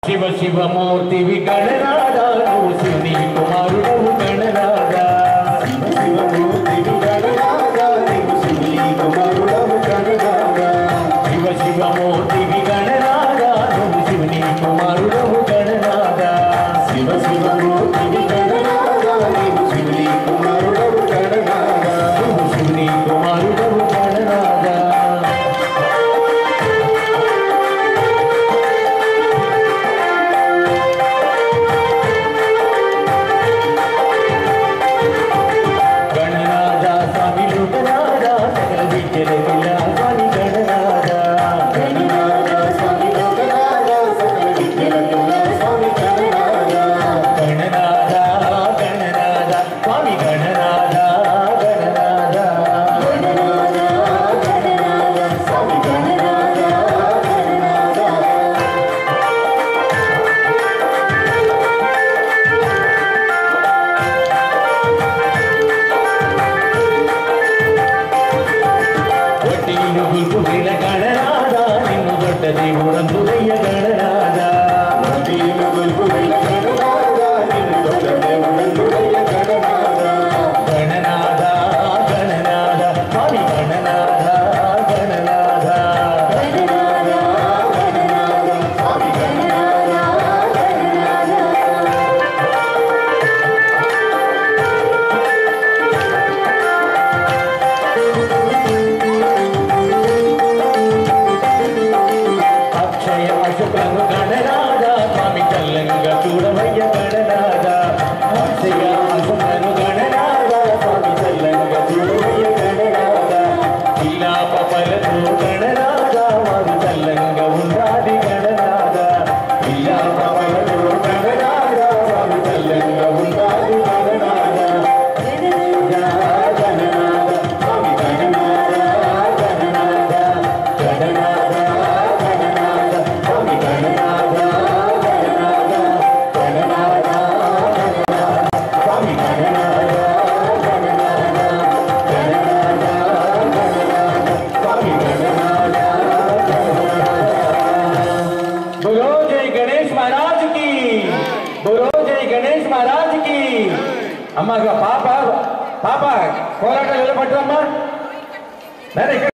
శివ శివమూర్తివి గణనాదా నువ్వు శివుని కుమారుడవు గణనాదా శివ శివమూర్తివి గణనాదా నువ్వు శివుని కుమారుడవు గణనాదా శివ శివ మూర్తివి గణనాథ నీవు శివుని కుమారుడవు గణనాథ నువ్వు శివుని కుమారుడవు గణనాదా గణనాదా స్వామి లోకనాదా సకల విద్యల పిల్ల స్వామి గణనాదా గణనాథ స్వామి లోకనాథ సకల విద్యలకున్న స్వామి గణనాథ గణనాదా గణనాదా స్వామి గణనాదా గణనాదా గణనాథ గణనాథ స్వామి గణనాథ గణనాథ ఒట్టి నువ్వు వేల గణనాదా నిన్ను దొడ్డ దేవుడందు వెయ్య గణనాదా దీను గొల్పుల గణనాథ నిన్ను దొడ్డ దేవుడందు వెయ్య గణనాథ గణనాదా గణనాదా స్వామి గణనాదా గణనాదా గణనాథ గణనాథ స్వామి గణనాథ గణనాథ అక్షయ అశుక్లను గణనాదా స్వామి చల్లంగా చూడవయ్య గణనాదా అక్షయ అశుక్లను గణనాదా స్వామి చల్లంగా చూడవయ్య గణనాదా ఇలా పపలతో గణనాదా వారు చల్లంగా ఉండాలి గణనాదా ఇలా పపలతో గణనాదా వారు చల్లంగా ఉండాలి గణనాదా గణనాథ స్వామి గణనాథ గణనాథ గణనాథ గణనాథ స్వామి గణనాథ గణనాథ గణనాథ స్వామి గణనాథ గణనాథ గణనాథ గణనాథ స్వామి గణనాథ बोलो जय गणेश महाराज की बोलो जय गणेश महाराज की అమ్మ ఇగో పాప పాప కోలాట నిలబడ్డమ్మా